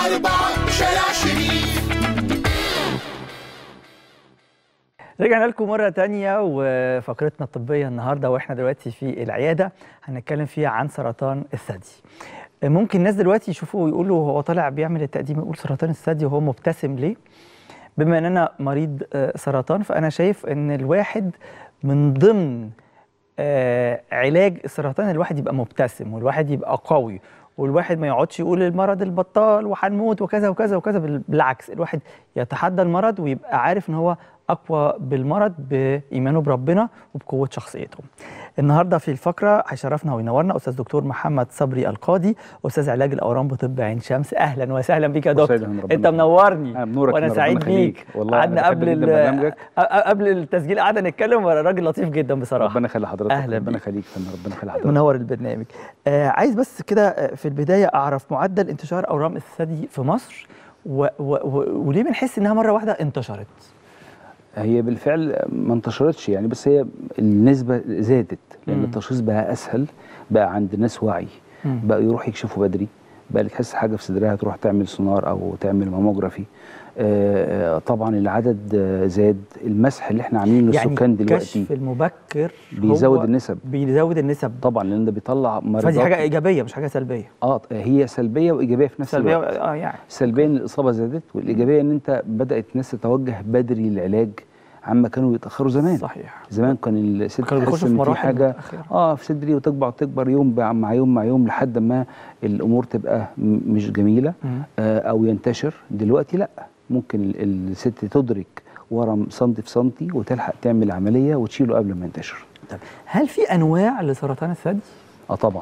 أربعة شارع شريف رجعنا لكم مرة تانية وفقرتنا الطبية النهاردة وإحنا دلوقتي في العيادة هنتكلم فيها عن سرطان الثدي ممكن الناس دلوقتي يشوفوا ويقولوا هو طالع بيعمل التقديم يقول سرطان الثدي وهو مبتسم ليه بما ان انا مريض آه، سرطان فانا شايف ان الواحد من ضمن آه، علاج السرطان الواحد يبقى مبتسم والواحد يبقى قوي والواحد ما يقعدش يقول المرض البطال وهنموت وكذا وكذا وكذا بال- بالعكس الواحد يتحدى المرض ويبقى عارف ان هو اقوى بالمرض بايمانه بربنا وبقوه شخصيته. النهارده في الفقره هيشرفنا وينورنا استاذ دكتور محمد صبري القاضي استاذ علاج الاورام بطب عين شمس اهلا وسهلا بك يا دكتور وسهلا، ربنا انت يخليك. منورني آه، بنورك وانا يا ربنا سعيد يخليك. بيك والله قعدنا أنا بحب قبل جداً ال- برنامجك. أ- أ- قبل التسجيل قعدنا نتكلم راجل لطيف جدا بصراحه ربنا يخلي حضرتك أهلا ربنا بيك. يخليك يا فندم ربنا يخلي حضرتك منور البرنامج آه عايز بس كده آه، في البدايه اعرف معدل انتشار اورام الثدي في مصر و و و وليه بنحس انها مره واحده انتشرت هي بالفعل ما انتشرتش يعني بس هي النسبه زادت لان مم. التشخيص بقى اسهل بقى عند ناس وعي مم. بقى يروح يكشفوا بدري بقى اللي تحس حاجه في صدرها تروح تعمل سونار او تعمل ماموجرافي آه، آه، طبعا العدد آه، زاد المسح اللي احنا عاملينه يعني للسكان دلوقتي الكشف المبكر بيزود هو النسب بيزود النسب طبعا لان ده بيطلع فدي مريضات حاجه ايجابيه مش حاجه سلبيه اه هي سلبيه وايجابيه في نفس سلبيه الوقت اه يعني سلبيا الاصابه زادت والايجابيه ان انت بدات الناس تتوجه بدري للعلاج عما كانوا يتاخروا زمان صحيح زمان كان الست كانوا تحس بيخشوا في ان في مراحل حاجه متأخرة. اه في صدري وتكبر تكبر يوم بع- مع يوم مع يوم لحد ما الامور تبقى م- مش جميله مم. آه او ينتشر دلوقتي لا ممكن ال- الست تدرك ورم سنتي في سنتي وتلحق تعمل عمليه وتشيله قبل ما ينتشر طب هل في انواع لسرطان الثدي؟ اه طبعا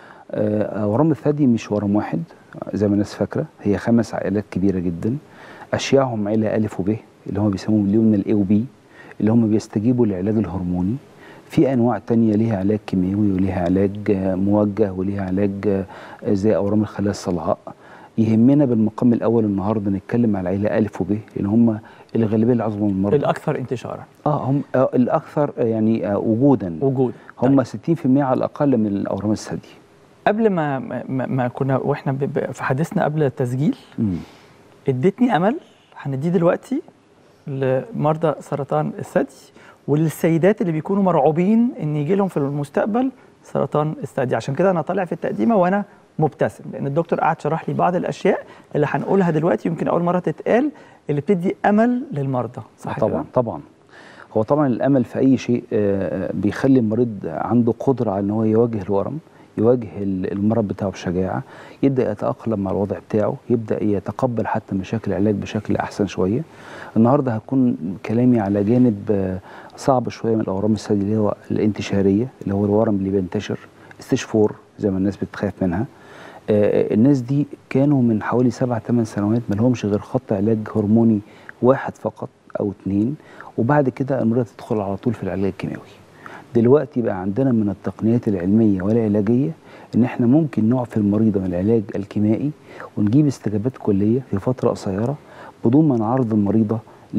آه، ورم الثدي مش ورم واحد زي ما الناس فاكره هي خمس عائلات كبيره جدا اشياعهم عيله الف وب اللي هم بيسموهم اليوم الاي وبي اللي هم بيستجيبوا للعلاج الهرموني في انواع تانية ليها علاج كيماوي وليها علاج آه، موجه وليها علاج آه، زي اورام الخلايا الصلعاء يهمنا بالمقام الاول النهارده نتكلم على العيله الف وب لان هم الغالبيه العظمى من المرضى الاكثر انتشارا اه هم آه الاكثر آه، يعني آه وجودا وجود هم 60% على الاقل من الاورام الثدي قبل ما ما, ما كنا واحنا ب- ب- في حديثنا قبل التسجيل مم. ادتني امل هنديه دلوقتي لمرضى سرطان الثدي وللسيدات اللي بيكونوا مرعوبين ان يجي لهم في المستقبل سرطان الثدي عشان كده انا طالع في التقديمه وانا مبتسم لان الدكتور قعد شرح لي بعض الاشياء اللي هنقولها دلوقتي يمكن اول مره تتقال اللي بتدي امل للمرضى صح طبعا كده؟ طبعا هو طبعا الامل في اي شيء آه، آه، بيخلي المريض عنده قدره على ان هو يواجه الورم يواجه ال- المرض بتاعه بشجاعه يبدا يتاقلم مع الوضع بتاعه يبدا يتقبل حتى مشاكل العلاج بشكل احسن شويه النهارده هكون كلامي على جانب آه، صعب شويه من الاورام الثدي اللي هو الانتشاريه اللي هو الورم اللي بينتشر ستيج 4 زي ما الناس بتخاف منها آه، الناس دي كانوا من حوالي سبع ثمان سنوات ما لهمش غير خط علاج هرموني واحد فقط او اتنين وبعد كده المريض تدخل على طول في العلاج الكيماوي دلوقتي بقى عندنا من التقنيات العلميه والعلاجيه ان احنا ممكن نعفي المريضه من العلاج الكيمائي ونجيب استجابات كليه في فتره قصيره بدون ما نعرض المريضه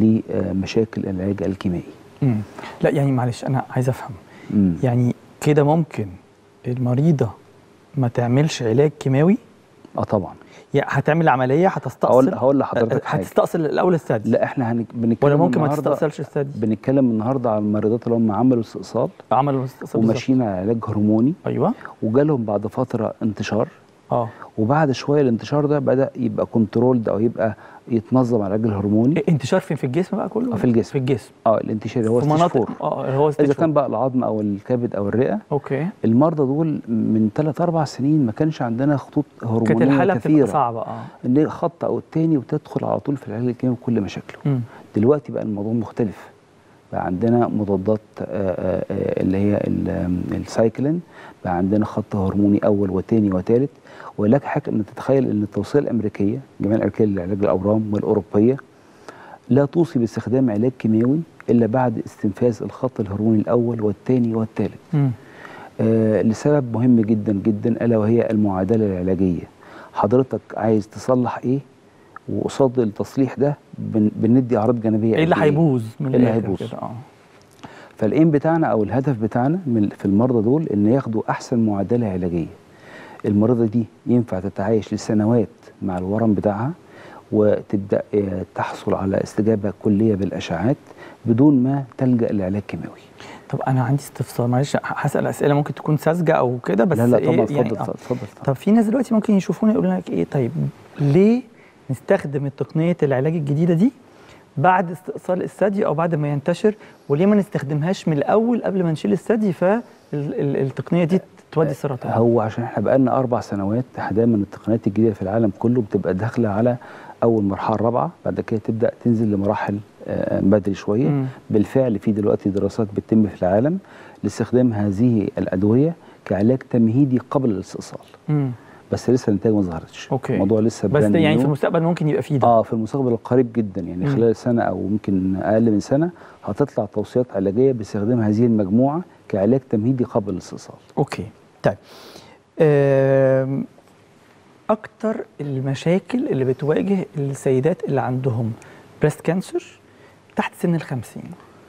لمشاكل العلاج الكيمائي مم. لا يعني معلش انا عايز افهم مم. يعني كده ممكن المريضه ما تعملش علاج كيماوي اه طبعا يعني هتعمل عمليه هتستأصل هقول هقول لحضرتك أه، حاجه هتستأصل الاول الثدي لا احنا هنك... بنتكلم ولا ممكن ما النهاردة- تستأصلش الثدي بنتكلم النهارده على المريضات اللي هم عملوا استئصال عملوا استئصال وماشيين على علاج هرموني بالظبط. ايوه وجالهم بعد فتره انتشار اه وبعد شويه الانتشار ده بدا يبقى كنترولد او يبقى يتنظم على العلاج الهرموني إيه، انتشار فين في الجسم بقى كله آه، في الجسم. في الجسم اه الانتشار هو في ستيج مناطق 4 اه هو اذا stage كان four. بقى العظم او الكبد او الرئه اوكي المرضى دول من 3 4 سنين ما كانش عندنا خطوط كانت هرمونيه الحاله بتبقى كثيره صعبه اه ان هي خط او التاني وتدخل على طول في العلاج الكيماوي بكل مشاكله مم. دلوقتي بقى الموضوع مختلف بقى عندنا مضادات آه، آه، آه، اللي هي ال- آم، السايكلين بقى عندنا خط هرموني اول وثاني وثالث ولك حاجه ان تتخيل ان التوصيه الامريكيه الجمعيه الامريكيه لعلاج الاورام والاوروبيه لا توصي باستخدام علاج كيماوي الا بعد استنفاذ الخط الهرموني الاول والثاني والثالث مم. آه لسبب مهم جدا جدا الا وهي المعادله العلاجيه حضرتك عايز تصلح ايه وقصاد التصليح ده بن بندي اعراض جانبيه ايه اللي قد هيبوظ من إيه اللي الآخر هيبوظ؟ كده اه فالايم بتاعنا او الهدف بتاعنا من في المرضى دول ان ياخدوا احسن معادله علاجيه المريضه دي ينفع تتعايش لسنوات مع الورم بتاعها وتبدا آه، تحصل على استجابه كليه بالاشعاعات بدون ما تلجا لعلاج كيماوي طب انا عندي استفسار معلش هسال اسئله ممكن تكون ساذجه او كده بس لا لا إيه طبعا اتفضل يعني آه. اتفضل اتفضل طب في ناس دلوقتي ممكن يشوفونا يقولوا لك ايه طيب ليه نستخدم تقنيه العلاج الجديده دي بعد استئصال الثدي او بعد ما ينتشر وليه ما نستخدمهاش من الاول قبل ما نشيل الثدي فالتقنيه دي تودي السرطان هو عشان احنا بقالنا اربع سنوات احنا دايما التقنيات الجديده في العالم كله بتبقى داخله على اول مرحله رابعه بعد كده تبدا تنزل لمراحل آه، بدري شويه مم. بالفعل في دلوقتي دراسات بتتم في العالم لاستخدام هذه الادويه كعلاج تمهيدي قبل الاستئصال مم. بس لسه النتائج ما ظهرتش أوكي. الموضوع لسه بس brand ده يعني new. في المستقبل ممكن يبقى فيه ده اه في المستقبل القريب جدا يعني مم. خلال سنه او يمكن اقل من سنه هتطلع توصيات علاجيه باستخدام هذه المجموعه كعلاج تمهيدي قبل الاستئصال اوكي طيب آم، اكتر المشاكل اللي بتواجه السيدات اللي عندهم بريست كانسر تحت سن الخمسين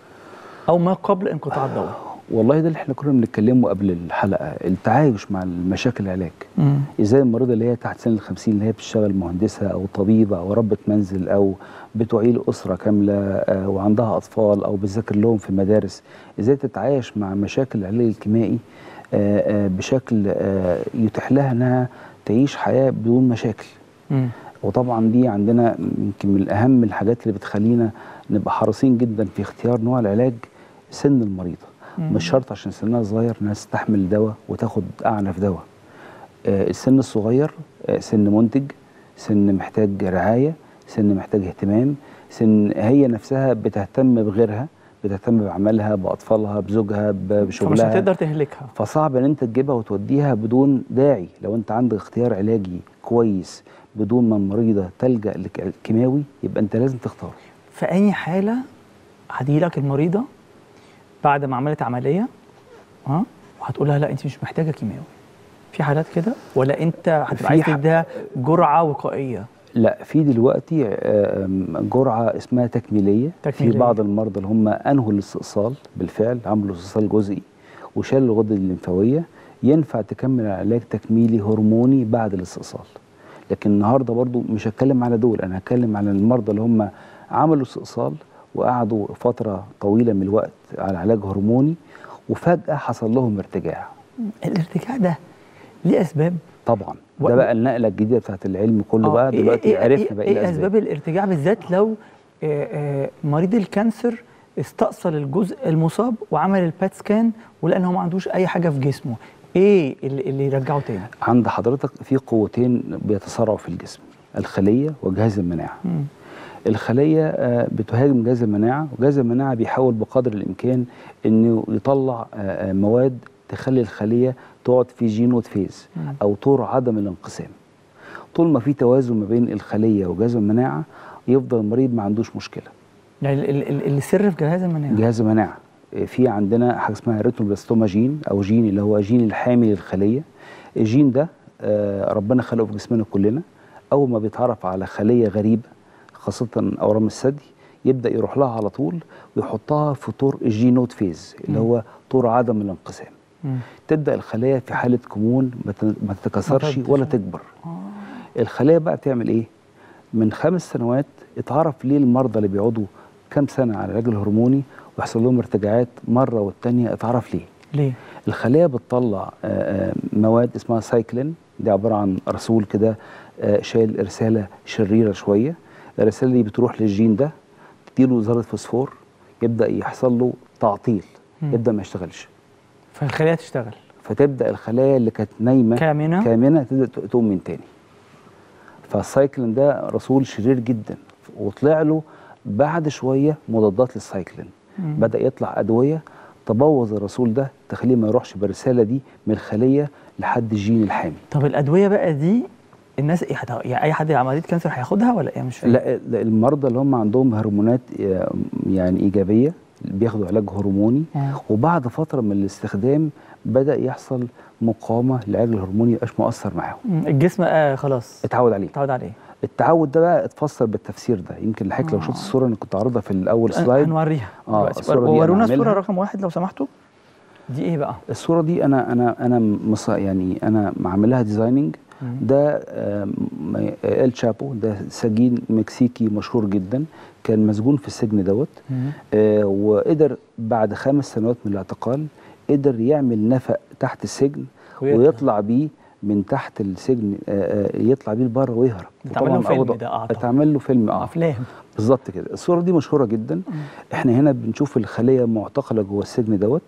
او ما قبل انقطاع الدورة والله ده اللي احنا كنا بنتكلمه قبل الحلقه التعايش مع المشاكل العلاج ازاي المريضه اللي هي تحت سن الخمسين اللي هي بتشتغل مهندسه او طبيبه او ربة منزل او بتعيل اسره كامله آه، وعندها اطفال او بتذاكر لهم في المدارس ازاي تتعايش مع مشاكل العلاج الكيمائي آه، آه، بشكل آه، يتيح لها انها تعيش حياه بدون مشاكل مم. وطبعا دي عندنا يمكن من اهم الحاجات اللي بتخلينا نبقى حريصين جدا في اختيار نوع العلاج سن المريضه مم. مش شرط عشان سنها صغير انها تستحمل دواء وتاخد اعنف دواء آه، السن الصغير آه، سن منتج سن محتاج رعايه سن محتاج اهتمام سن هي نفسها بتهتم بغيرها بتهتم بعملها باطفالها بزوجها ب- فمش بشغلها هتقدر تهلكها فصعب ان انت تجيبها وتوديها بدون داعي لو انت عندك اختيار علاجي كويس بدون ما المريضه تلجا للكيماوي يبقى انت لازم تختار في اي حاله هتجيلك المريضه بعد ما عملت عمليه ها وهتقول لها لا انت مش محتاجه كيماوي في حالات كده ولا انت في هتبقى عايز ح- تديها جرعه وقائيه لا في دلوقتي آم، جرعه اسمها تكميليه, تكميلية. في بعض المرضى اللي هم انهوا الاستئصال بالفعل عملوا استئصال جزئي وشالوا الغده الليمفاويه ينفع تكمل على علاج تكميلي هرموني بعد الاستئصال لكن النهارده برضو مش هتكلم على دول انا هتكلم على المرضى اللي هم عملوا استئصال وقعدوا فتره طويله من الوقت على علاج هرموني وفجاه حصل لهم ارتجاع الارتجاع ده ليه اسباب طبعا و- ده بقى النقله الجديده بتاعت العلم كله آه، بقى إيه- دلوقتي إيه- عرفنا إيه- بقى ايه الاسباب اسباب الارتجاع بالذات لو آه، آه، مريض الكانسر استأصل الجزء المصاب وعمل البات سكان ولقى ان هو ما عندوش اي حاجه في جسمه ايه اللي, اللي يرجعه تاني عند حضرتك في قوتين بيتصارعوا في الجسم الخليه وجهاز المناعه مم. الخليه آه، بتهاجم جهاز المناعه وجهاز المناعه بيحاول بقدر الامكان انه يطلع آه، آه، مواد تخلي الخليه تقعد في جينوت فيز مم. او طور عدم الانقسام طول ما في توازن ما بين الخليه وجهاز المناعه يفضل المريض ما عندوش مشكله يعني ال- ال- ال- السر في جهاز المناعه جهاز المناعه آه، في عندنا حاجه اسمها ريتنوبلاستوما جين او جين اللي هو جين الحامي للخليه الجين ده آه، ربنا خلقه في جسمنا كلنا اول ما بيتعرف على خليه غريبه خاصه اورام الثدي يبدا يروح لها على طول ويحطها في طور الجينوت فيز اللي مم. هو طور عدم الانقسام مم. تبدا الخلايا في حاله كمون ما ت- ما تتكاثرش ما ولا تبدأش. تكبر الخلايا بقى بتعمل ايه من خمس سنوات اتعرف ليه المرضى اللي بيقعدوا كام سنه على العلاج الهرموني ويحصل لهم ارتجاعات مره والتانيه اتعرف ليه ليه الخليه بتطلع آه، آه، مواد اسمها سايكلين دي عباره عن رسول كده آه، شايل رساله شريره شويه الرساله دي بتروح للجين ده تديله ذره فوسفور يبدا يحصل له تعطيل مم. يبدا ما يشتغلش فالخليه تشتغل فتبدا الخلايا اللي كانت نايمه كامنه كامنه تبدا تقوم من تاني فالسايكلين ده رسول شرير جدا وطلع له بعد شويه مضادات للسايكلين مم. بدا يطلع ادويه تبوظ الرسول ده تخليه ما يروحش بالرساله دي من الخليه لحد الجين الحامي طب الادويه بقى دي الناس ايه هت- يعني اي حد عمليه كانسر هياخدها ولا ايه مش فاهم لا لا، المرضى اللي هم عندهم هرمونات آه، يعني ايجابيه بياخدوا علاج هرموني آه. وبعد فتره من الاستخدام بدا يحصل مقاومه للعلاج الهرموني مبقاش مؤثر معاهم مم. الجسم آه خلاص اتعود عليه اتعود عليه التعود ده بقى اتفسر بالتفسير ده يمكن لحضرتك لو شفت الصوره اللي كنت عارضها في الاول هن- سلايد هنوريها آه، دلوقتي الصورة دي ورونا أنا الصوره عاملها. رقم واحد لو سمحتوا دي ايه بقى الصوره دي انا انا انا مص يعني انا عامل لها ديزايننج مم. ده آم، ال شابو ده سجين مكسيكي مشهور جدا كان مسجون في السجن دوت مم. آه، وقدر بعد خمس سنوات من الاعتقال قدر يعمل نفق تحت السجن ويطلع. ويطلع بيه من تحت السجن آه، آه، يطلع بيه لبره ويهرب اتعمل له وطبعاً فيلم أوضة- ده أعتقد. اتعمل له فيلم اه افلام بالظبط كده الصوره دي مشهوره جدا احنا هنا بنشوف الخليه معتقله جوه السجن دوت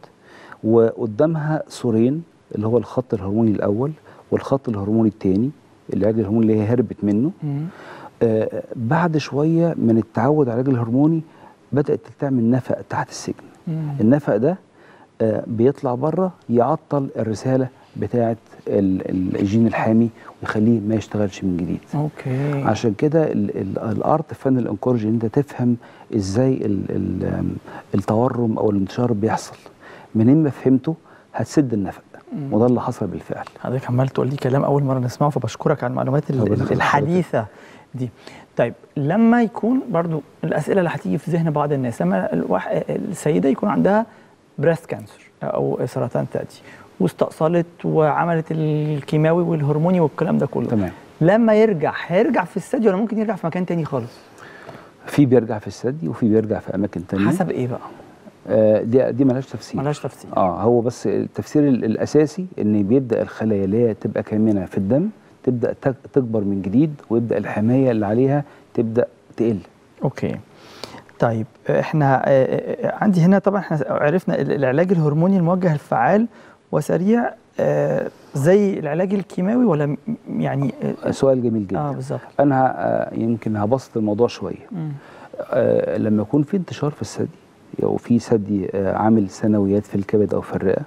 وقدامها سورين اللي هو الخط الهرموني الاول والخط الهرموني الثاني العلاج الهرموني اللي هي هربت منه مم. آه بعد شويه من التعود على العلاج الهرموني بدات تعمل نفق تحت السجن مم. النفق ده آه بيطلع بره يعطل الرساله بتاعه ال- ال- الجين الحامي ويخليه ما يشتغلش من جديد اوكي عشان كده ال- ال- الارت فن الانكورج ان انت تفهم ازاي ال- ال- التورم او الانتشار بيحصل منين ما فهمته هتسد النفق مم. وده اللي حصل بالفعل حضرتك عمال تقول لي كلام اول مره نسمعه فبشكرك على المعلومات ال- ربنا يخليك. الحديثه دي طيب لما يكون برضو الاسئله اللي هتيجي في ذهن بعض الناس لما الواح... السيده يكون عندها بريست كانسر او سرطان ثدي واستأصلت وعملت الكيماوي والهرموني والكلام ده كله تمام لما يرجع هيرجع في الثدي ولا ممكن يرجع في مكان تاني خالص في بيرجع في الثدي وفي بيرجع في اماكن تانية حسب ايه بقى آه دي دي ملهاش تفسير ملهاش تفسير اه هو بس التفسير ال- الاساسي ان بيبدا الخلايا اللي هي تبقى كامنه في الدم تبدا تك- تكبر من جديد ويبدا الحمايه اللي عليها تبدا تقل اوكي طيب احنا آه، آه، عندي هنا طبعا احنا عرفنا ال- العلاج الهرموني الموجه الفعال وسريع آه، زي العلاج الكيماوي ولا م- يعني اه سؤال جميل جدا آه، بالظبط انا ه- آه، يمكن هبسط الموضوع شويه مم. آه، لما يكون في انتشار في الثدي او في ثدي آه، عامل ثانويات في الكبد او في الرئه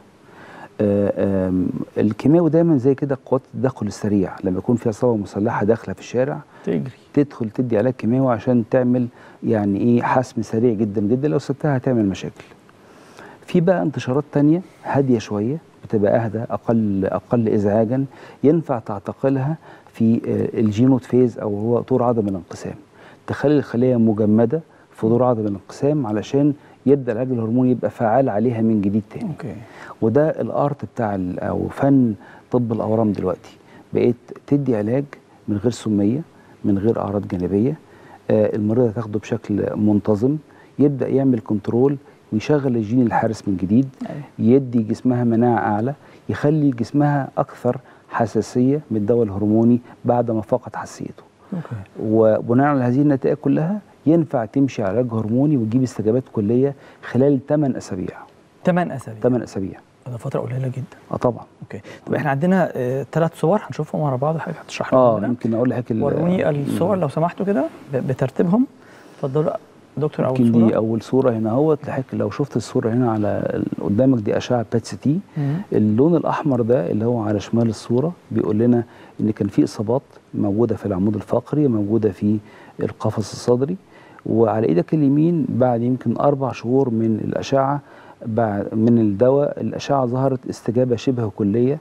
آه، آم، الكيماوي دايما زي كده قوات التدخل السريع لما يكون في عصابه مسلحه داخله في الشارع تجري تدخل تدي علاج كيماوي عشان تعمل يعني ايه حسم سريع جدا جدا لو سبتها هتعمل مشاكل في بقى انتشارات تانية هادية شوية بتبقى أهدى أقل أقل إزعاجا ينفع تعتقلها في آه، الجينوت فيز أو هو طور عدم الانقسام تخلي الخلية مجمدة في دور عدم الانقسام علشان يبدأ العلاج الهرموني يبقى فعال عليها من جديد تاني اوكي وده الارت بتاع ال- او فن طب الاورام دلوقتي بقيت تدي علاج من غير سميه من غير اعراض جانبيه آه المريضه تاخده بشكل منتظم يبدا يعمل كنترول ويشغل الجين الحارس من جديد أيوة. يدي جسمها مناعه اعلى يخلي جسمها اكثر حساسيه من الدواء الهرموني بعد ما فقد حساسيته اوكي وبناء على هذه النتائج كلها ينفع تمشي على علاج هرموني وتجيب استجابات كليه خلال 8 اسابيع 8 اسابيع 8 اسابيع ده فتره قليله جدا اه طبعا اوكي طب احنا عندنا ثلاث صور هنشوفهم ورا بعض حضرتك هتشرح لنا اه هنا. يمكن اقول لحضرتك ال- وروني الصور لو سمحتوا كده ب- بترتيبهم اتفضلوا دكتور اول يمكن صوره دي اول صوره هنا اهوت لحضرتك لو شفت الصوره هنا على ال- قدامك دي اشعه بات سي مم. اللون الاحمر ده اللي هو على شمال الصوره بيقول لنا ان كان في اصابات موجوده في العمود الفقري موجوده في القفص الصدري وعلى ايدك اليمين بعد يمكن اربع شهور من الاشعه بعد من الدواء الاشعه ظهرت استجابه شبه كليه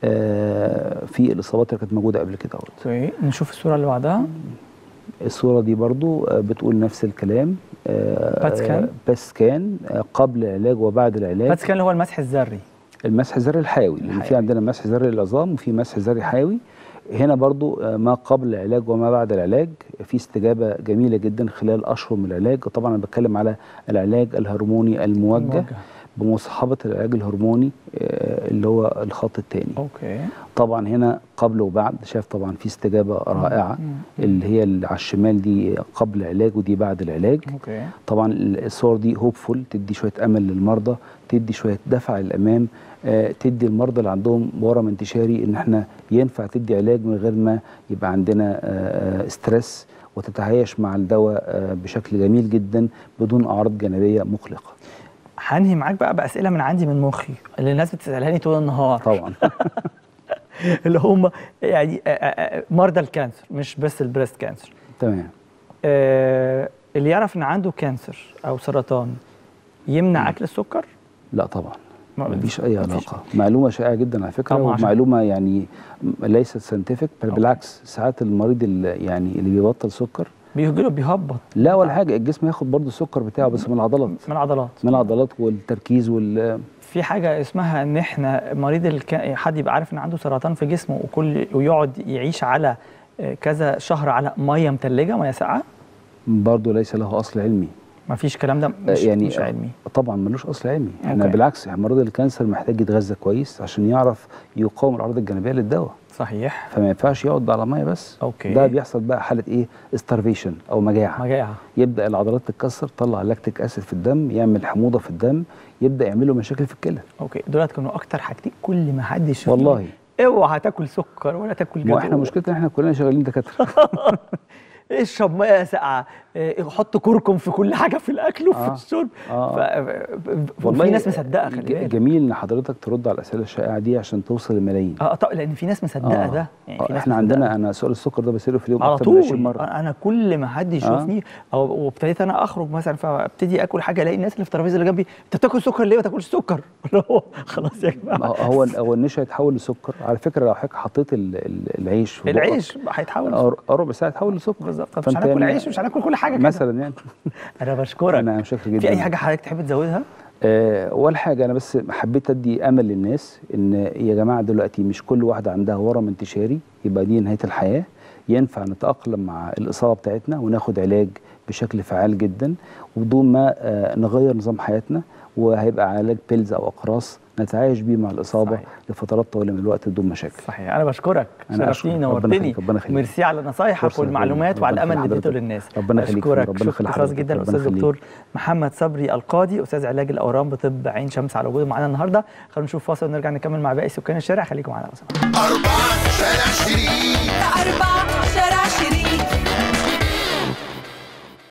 آه، في الاصابات اللي كانت موجوده قبل كده اهوت اوكي نشوف الصوره اللي بعدها الصورة دي برضو آه، بتقول نفس الكلام آه، بات سكان؟ آه، بات سكان آه، قبل العلاج وبعد العلاج بس كان اللي هو المسح الذري المسح الذري الحيوي لان في الحيوي. عندنا مسح ذري للعظام وفي مسح ذري حيوي هنا برضو آه، ما قبل العلاج وما بعد العلاج في استجابة جميلة جدا خلال أشهر من العلاج طبعا أنا بتكلم على العلاج الهرموني الموجه, موجه. بمصاحبة العلاج الهرموني آه، اللي هو الخط الثاني اوكي طبعا هنا قبل وبعد شاف طبعا في استجابة رائعة مم. اللي هي اللي على الشمال دي قبل العلاج ودي بعد العلاج اوكي طبعا الصور دي هوبفول تدي شويه امل للمرضى تدي شويه دفع للامام آه، تدي المرضى اللي عندهم ورم انتشاري ان احنا ينفع تدي علاج من غير ما يبقى عندنا آه، آه، ستريس وتتعايش مع الدواء آه، بشكل جميل جدا بدون اعراض جانبيه مقلقه هنهي معاك بقى باسئله من عندي من مخي اللي الناس بتسالها لي طول النهار طبعا اللي هم يعني آه، آه، آه، مرضى الكانسر مش بس البريست كانسر تمام آه، اللي يعرف ان عنده كانسر او سرطان يمنع اكل السكر لا طبعا ما- مفيش اي مفيش. علاقه معلومه شائعه جدا على فكره طبعاً عشان- ومعلومه يعني ليست ساينتفك بل أوكي. بالعكس ساعات المريض اللي يعني اللي بيبطل سكر بيجي له بيهبط لا ولا حاجه الجسم ياخد برضه السكر بتاعه بس من العضلات من العضلات من العضلات والتركيز وال في حاجه اسمها ان احنا مريض الك... حد يبقى عارف ان عنده سرطان في جسمه وكل ويقعد يعيش على آه، كذا شهر على ميه متلجه ميه ساقعه برضه ليس له اصل علمي ما فيش الكلام ده آه، مش, يعني مش علمي طبعا ملوش اصل علمي احنا أوكي. بالعكس إحنا مريض الكانسر محتاج يتغذى كويس عشان يعرف يقاوم الاعراض الجانبيه للدواء صحيح فما ينفعش يقعد على ميه بس أوكي. ده بيحصل بقى حاله ايه ستارفيشن او مجاعه مجاعه يبدا العضلات تتكسر تطلع لاكتيك اسيد في الدم يعمل حموضه في الدم يبدا يعمل له مشاكل في الكلى اوكي دولت كانوا اكتر حاجتين كل ما حد يشوفني والله اوعى تاكل سكر ولا تاكل ما احنا جاتوه. مشكلتنا احنا كلنا شغالين دكاتره اشرب ميه ساقعه إيه، حط كركم في كل حاجه في الاكل وفي آه. الشرب آه. ف... وفي ناس مصدقه خلي ج- بالك جميل ان حضرتك ترد على الاسئله الشائعه دي عشان توصل لملايين اه طب لان في ناس مصدقه ده يعني آه في ناس احنا مصدقة. عندنا انا سؤال السكر ده بساله في اليوم على اكتر من 20 طول مره انا كل ما حد يشوفني او وابتديت انا اخرج مثلا فابتدي اكل حاجه الاقي الناس اللي في الترابيزه اللي جنبي انت بتاكل سكر ليه ما تاكلش سكر اللي هو خلاص يا ما جماعه هو هو هو النشا يتحول لسكر على فكره لو حضرتك حطيت ال- ال- العيش في بقك، العيش هيتحول آه، ربع ساعه يتحول لسكر بالظبط طب مش فأنت هناكل يعني- عيش مش هناكل كل حاجه كده مثلا يعني انا بشكرك انا شاكر جدا في اي حاجه حضرتك تحب تزودها آه، اول حاجه انا بس حبيت ادي امل للناس ان يا جماعه دلوقتي مش كل واحده عندها ورم انتشاري يبقى دي نهايه الحياه ينفع نتاقلم مع الاصابه بتاعتنا وناخد علاج بشكل فعال جدا وبدون ما آه، نغير نظام حياتنا وهيبقى علاج بيلز او اقراص نتعايش بيه مع الاصابه صحيح. لفترات طويله من الوقت بدون مشاكل صحيح انا بشكرك أنا شرفتني أشكرك. ربنا نورتني يخليك. ربنا يخليك. ميرسي على نصايحك فرصة والمعلومات ربنا وعلى الامل يخليك اللي اديته حضرتك. للناس ربنا يخليك. اشكرك ربنا شكر يخليك خاص حضرتك. جدا ربنا الاستاذ يخليك. دكتور محمد صبري القاضي استاذ علاج الاورام بطب عين شمس على وجوده معانا النهارده خلونا نشوف فاصل ونرجع نكمل مع باقي سكان الشارع خليكم معانا لو سمحتوا. أربعة شارع شريف